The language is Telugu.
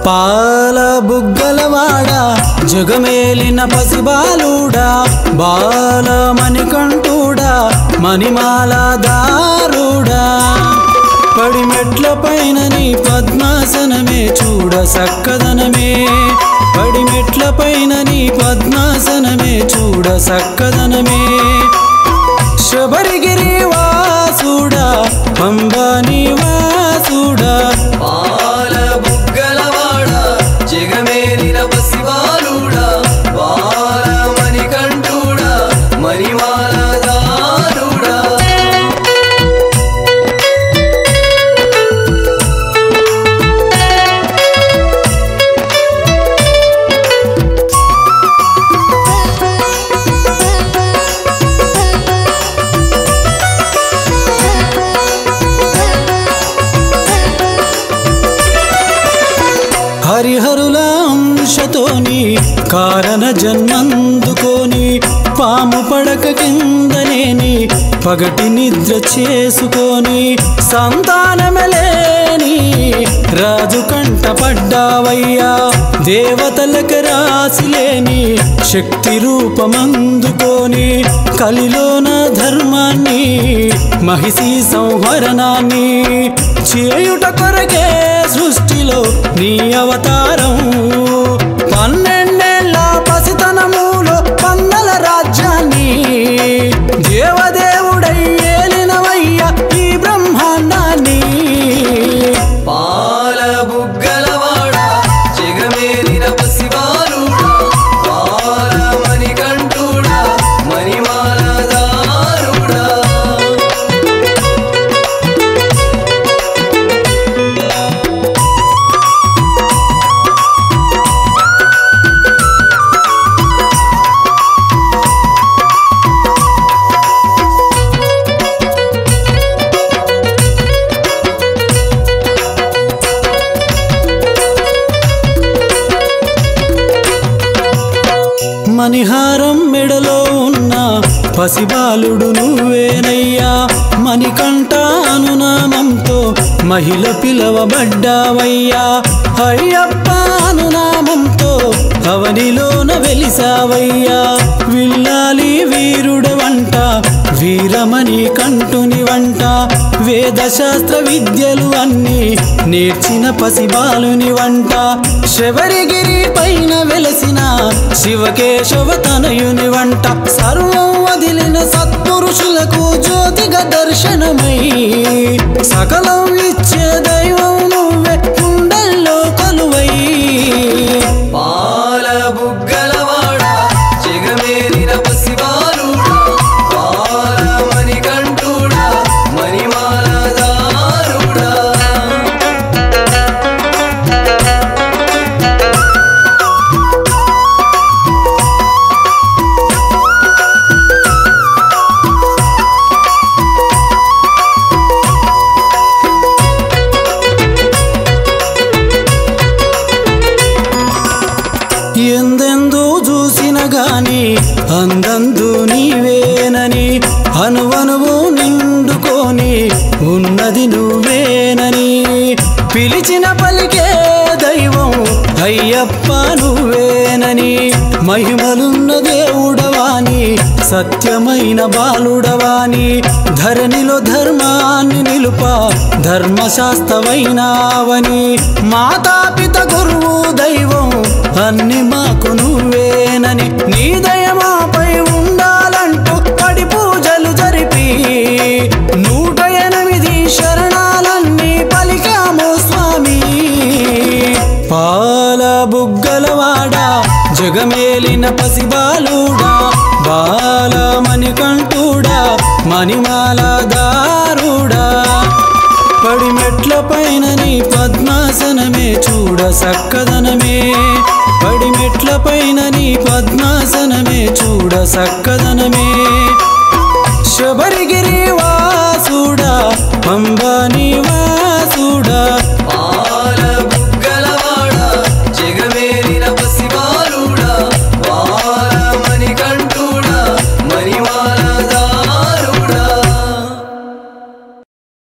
పాల బుగ్గలవాడ జగమేలిన పసిబాలుడా బాలమణికంఠుడా మణిమాల దారుడా పడి మెట్ల పైన నీ పద్మాసనమే చూడ సక్కదనమే పడి మెట్ల పైన నీ పద్మాసనమే చూడ సక్కదనమే శబరిగిరి వాసుడా పంబని వాసుడా పాల బుగ్గలవాడ జగమేలిన పసివాలుడా బాలమణి కంఠుడా మణిమాల దారుడా హరిహరుల అంశతోని కారణ జన్మందుకోని పాము పడక కిందనేని పగటి నిద్ర చేసుకొని సంతానమలేని రాజు కంట పడ్డావయ్యా దేవతలకు రాసిలేని శక్తి రూపమందుకొని కలిలోన ధర్మాన్ని మహిషి సంహరణాన్ని చేయుట కొరకే సృష్టిలో నీ అవతారం పన్నెండేళ్ల పసితనములో పన్నల రాజ్యాన్ని దేవదేవుడై ఏలినవయ్య ఈ బ్రహ్మాండాన్ని పాల బుగ్గలవాడ జగమేలిన పసివాలుడా బాలమణి కంఠుడా మణిమాల దారుడా మణిహారం మెడలో ఉన్న పసిబాలుడు నువ్వేనయ్యా మణికంఠ అనునామంతో మహిళ పిలవబడ్డావయ్యా అయ్యప్ప అనునామంతో అవనిలోన వెలిసావయ్యా విల్లాలి వీరుడు వంట వీరమణి కంటుని వంట వేదశాస్త్ర విద్యలు అన్నీ నేర్చిన పసిబాలుని వంట శబరిగిరి పైన వెలసిన శివకేశవ తనయుని వంట సర్వం వదిలిన సత్పురుషులకు జ్యోతిగా దర్శనమై సకలం ఇచ్చే దైవం నువ్వే కుండల్లో కొలువై పాల బుగ్గలవాడ జగమేలిన పసివాలుడా బాలమణి కంఠుడా మణిమాల దారుడా ఎందెందు చూసిన గాని అందందు నీవేనని అనువనువు నిండుకొని ఉన్నది నువ్వేనని పిలిచిన పలికే దైవం అయ్యప్ప నువ్వేనని మహిమలున్న దేవుడవాని సత్యమైన బాలుడవాని ధరణిలో ధర్మాన్ని నిలుప ధర్మశాస్త్రవైనావని మాతాపిత గురువు దైవం అన్ని మాకు నువ్వేనని నీ దయమాపై ఉండాలంటూ పడి పూజలు జరిపి నూట ఎనిమిది శరణాలన్నీ పలికాము స్వామి పాల బుగ్గలవాడ జగమేలిన పసిబాలుడా బాలమణి కంఠుడా మణిమాల దారుడా పడి మెట్ల పైన నీ పద్మాసనమే చూడ సక్కదనమే పడి మెట్ల పైన నీ పద్మాసనమే చూడ సక్కదనమే శబరిగిరి వా